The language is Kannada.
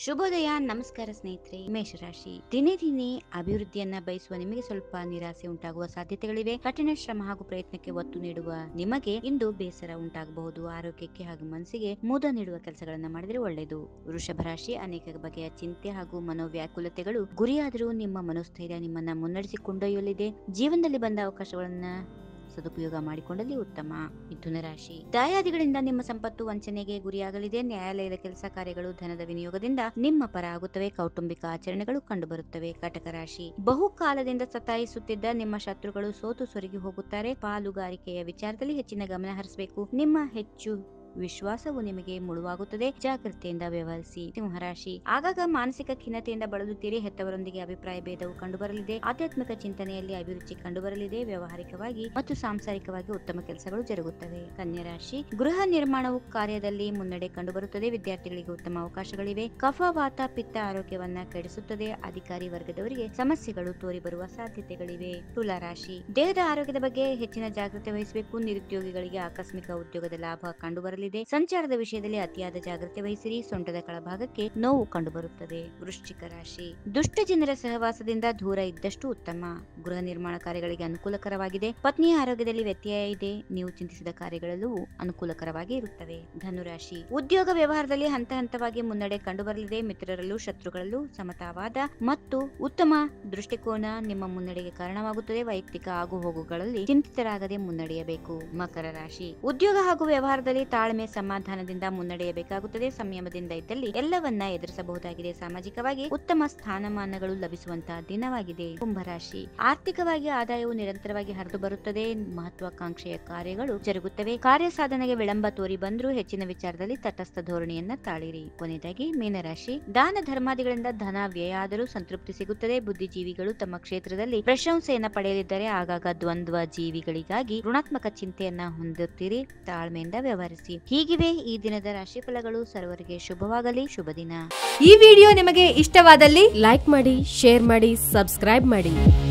ಶುಭೋದಯ ನಮಸ್ಕಾರ ಸ್ನೇಹಿತರೆ ಮೇಷರಾಶಿ ದಿನೇ ದಿನೇ ಅಭಿವೃದ್ಧಿಯನ್ನ ಬಯಸುವ ನಿಮಗೆ ಸ್ವಲ್ಪ ನಿರಾಸೆ ಉಂಟಾಗುವ ಸಾಧ್ಯತೆಗಳಿವೆ ಕಠಿಣ ಶ್ರಮ ಹಾಗೂ ಪ್ರಯತ್ನಕ್ಕೆ ಒತ್ತು ನೀಡುವ ನಿಮಗೆ ಇಂದು ಬೇಸರ ಉಂಟಾಗಬಹುದು ಆರೋಗ್ಯಕ್ಕೆ ಹಾಗೂ ಮನಸ್ಸಿಗೆ ಮುದ ನೀಡುವ ಕೆಲಸಗಳನ್ನ ಮಾಡಿದರೆ ಒಳ್ಳೆಯದು ವೃಷಭ ರಾಶಿ ಅನೇಕ ಬಗೆಯ ಚಿಂತೆ ಹಾಗೂ ಮನೋವ್ಯಾಕುಲತೆಗಳು ಗುರಿಯಾದರೂ ನಿಮ್ಮ ಮನೋಸ್ಥೈರ್ಯ ನಿಮ್ಮನ್ನ ಮುನ್ನಡೆಸಿ ಕೊಂಡೊಯ್ಯಲಿದೆ ಜೀವನದಲ್ಲಿ ಬಂದ ಅವಕಾಶಗಳನ್ನ ಸದುಪಯೋಗ ಮಾಡಿಕೊಂಡಲ್ಲಿ ಉತ್ತಮ ಮಿಥುನ ರಾಶಿ ದಾಯಾದಿಗಳಿಂದ ನಿಮ್ಮ ಸಂಪತ್ತು ವಂಚನೆಗೆ ಗುರಿಯಾಗಲಿದೆ ನ್ಯಾಯಾಲಯದ ಕೆಲಸ ಕಾರ್ಯಗಳು ಧನದ ವಿನಿಯೋಗದಿಂದ ನಿಮ್ಮ ಪರ ಆಗುತ್ತವೆ ಕೌಟುಂಬಿಕ ಆಚರಣೆಗಳು ಕಂಡುಬರುತ್ತವೆ ಕಟಕ ರಾಶಿ ಬಹುಕಾಲದಿಂದ ಸತಾಯಿಸುತ್ತಿದ್ದ ನಿಮ್ಮ ಶತ್ರುಗಳು ಸೋತು ಸೊರಗಿ ಹೋಗುತ್ತಾರೆ ಪಾಲುಗಾರಿಕೆಯ ವಿಚಾರದಲ್ಲಿ ಹೆಚ್ಚಿನ ಗಮನ ಹರಿಸಬೇಕು ನಿಮ್ಮ ಹೆಚ್ಚು ವಿಶ್ವಾಸವು ನಿಮಗೆ ಮುಳುವಾಗುತ್ತದೆ ಜಾಗ್ರತೆಯಿಂದ ವ್ಯವಹರಿಸಿ ಸಿಂಹರಾಶಿ ಆಗಾಗ ಮಾನಸಿಕ ಖಿನ್ನತೆಯಿಂದ ಬಳಲುತ್ತೀರಿ ಹೆತ್ತವರೊಂದಿಗೆ ಅಭಿಪ್ರಾಯ ಭೇದವು ಕಂಡುಬರಲಿದೆ ಆಧ್ಯಾತ್ಮಿಕ ಚಿಂತನೆಯಲ್ಲಿ ಅಭಿರುಚಿ ಕಂಡುಬರಲಿದೆ ವ್ಯವಹಾರಿಕವಾಗಿ ಮತ್ತು ಸಾಂಸಾರಿಕವಾಗಿ ಉತ್ತಮ ಕೆಲಸಗಳು ಜರುಗುತ್ತವೆ ಕನ್ಯಾ ರಾಶಿ ಗೃಹ ನಿರ್ಮಾಣವು ಕಾರ್ಯದಲ್ಲಿ ಮುನ್ನಡೆ ಕಂಡುಬರುತ್ತದೆ ವಿದ್ಯಾರ್ಥಿಗಳಿಗೆ ಉತ್ತಮ ಅವಕಾಶಗಳಿವೆ ಕಫ ವಾತ ಪಿತ್ತ ಆರೋಗ್ಯವನ್ನ ಕೆಡಿಸುತ್ತದೆ ಅಧಿಕಾರಿ ವರ್ಗದವರಿಗೆ ಸಮಸ್ಯೆಗಳು ತೋರಿ ಬರುವ ಸಾಧ್ಯತೆಗಳಿವೆ ತುಲಾ ರಾಶಿ ದೇಹದ ಆರೋಗ್ಯದ ಬಗ್ಗೆ ಹೆಚ್ಚಿನ ಜಾಗ್ರತೆ ವಹಿಸಬೇಕು ನಿರುದ್ಯೋಗಿಗಳಿಗೆ ಆಕಸ್ಮಿಕ ಉದ್ಯೋಗದ ಲಾಭ ಕಂಡುಬರಲಿದೆ ಸಂಚಾರದ ವಿಷಯದಲ್ಲಿ ಅತಿಯಾದ ಜಾಗ್ರತೆ ವಹಿಸಿರಿ ಸೊಂಟದ ಕೆಳಭಾಗಕ್ಕೆ ನೋವು ಕಂಡುಬರುತ್ತದೆ ವೃಶ್ಚಿಕ ರಾಶಿ ದುಷ್ಟ ಜನರ ಸಹವಾಸದಿಂದ ದೂರ ಇದ್ದಷ್ಟು ಉತ್ತಮ ಗೃಹ ನಿರ್ಮಾಣ ಕಾರ್ಯಗಳಿಗೆ ಅನುಕೂಲಕರವಾಗಿದೆ ಪತ್ನಿಯ ಆರೋಗ್ಯದಲ್ಲಿ ವ್ಯತ್ಯಯ ಇದೆ ನೀವು ಚಿಂತಿಸಿದ ಕಾರ್ಯಗಳಲ್ಲೂ ಅನುಕೂಲಕರವಾಗಿ ಇರುತ್ತವೆ ಧನುರಾಶಿ ಉದ್ಯೋಗ ವ್ಯವಹಾರದಲ್ಲಿ ಹಂತ ಹಂತವಾಗಿ ಮುನ್ನಡೆ ಕಂಡುಬರಲಿದೆ ಮಿತ್ರರಲ್ಲೂ ಶತ್ರುಗಳಲ್ಲೂ ಸಮತಾವಾದ ಮತ್ತು ಉತ್ತಮ ದೃಷ್ಟಿಕೋನ ನಿಮ್ಮ ಮುನ್ನಡೆಗೆ ಕಾರಣವಾಗುತ್ತದೆ ವೈಯಕ್ತಿಕ ಆಗು ಹೋಗುಗಳಲ್ಲಿ ಚಿಂತಿತರಾಗದೆ ಮುನ್ನಡೆಯಬೇಕು ಮಕರ ರಾಶಿ ಉದ್ಯೋಗ ಹಾಗೂ ವ್ಯವಹಾರದಲ್ಲಿ ತಾಳ್ಮೆ ಸಮಾಧಾನದಿಂದ ಮುನ್ನಡೆಯಬೇಕಾಗುತ್ತದೆ ಸಂಯಮದಿಂದ ಇದ್ದಲ್ಲಿ ಎಲ್ಲವನ್ನ ಎದುರಿಸಬಹುದಾಗಿದೆ ಸಾಮಾಜಿಕವಾಗಿ ಉತ್ತಮ ಸ್ಥಾನಮಾನಗಳು ಲಭಿಸುವಂತಹ ದಿನವಾಗಿದೆ ಕುಂಭರಾಶಿ ಆರ್ಥಿಕವಾಗಿ ಆದಾಯವು ನಿರಂತರವಾಗಿ ಹರಿದು ಬರುತ್ತದೆ ಮಹತ್ವಾಕಾಂಕ್ಷೆಯ ಕಾರ್ಯಗಳು ಜರುಗುತ್ತವೆ ಕಾರ್ಯ ಸಾಧನೆಗೆ ವಿಳಂಬ ತೋರಿ ಬಂದರೂ ಹೆಚ್ಚಿನ ವಿಚಾರದಲ್ಲಿ ತಟಸ್ಥ ಧೋರಣೆಯನ್ನ ತಾಳಿರಿ ಕೊನೆಯದಾಗಿ ಮೀನರಾಶಿ ದಾನ ಧರ್ಮಾದಿಗಳಿಂದ ಧನ ವ್ಯಯ ಆದರೂ ಸಂತೃಪ್ತಿ ಸಿಗುತ್ತದೆ ಬುದ್ಧಿಜೀವಿಗಳು ತಮ್ಮ ಕ್ಷೇತ್ರದಲ್ಲಿ ಪ್ರಶಂಸೆಯನ್ನ ಪಡೆಯಲಿದ್ದಾರೆ ಆಗಾಗ ದ್ವಂದ್ವ ಜೀವಿಗಳಿಗಾಗಿ ಋಣಾತ್ಮಕ ಚಿಂತೆಯನ್ನ ಹೊಂದುತ್ತೀರಿ ತಾಳ್ಮೆಯಿಂದ ವ್ಯವಹರಿಸಿ ಹೀಗಿವೆ ಈ ದಿನದ ರಾಶಿಫಲಗಳು ಸರ್ವರಿಗೆ ಶುಭವಾಗಲಿ ಶುಭ ದಿನ ಈ ವಿಡಿಯೋ ನಿಮಗೆ ಇಷ್ಟವಾದಲ್ಲಿ ಲೈಕ್ ಮಾಡಿ ಶೇರ್ ಮಾಡಿ ಸಬ್ಸ್ಕ್ರೈಬ್ ಮಾಡಿ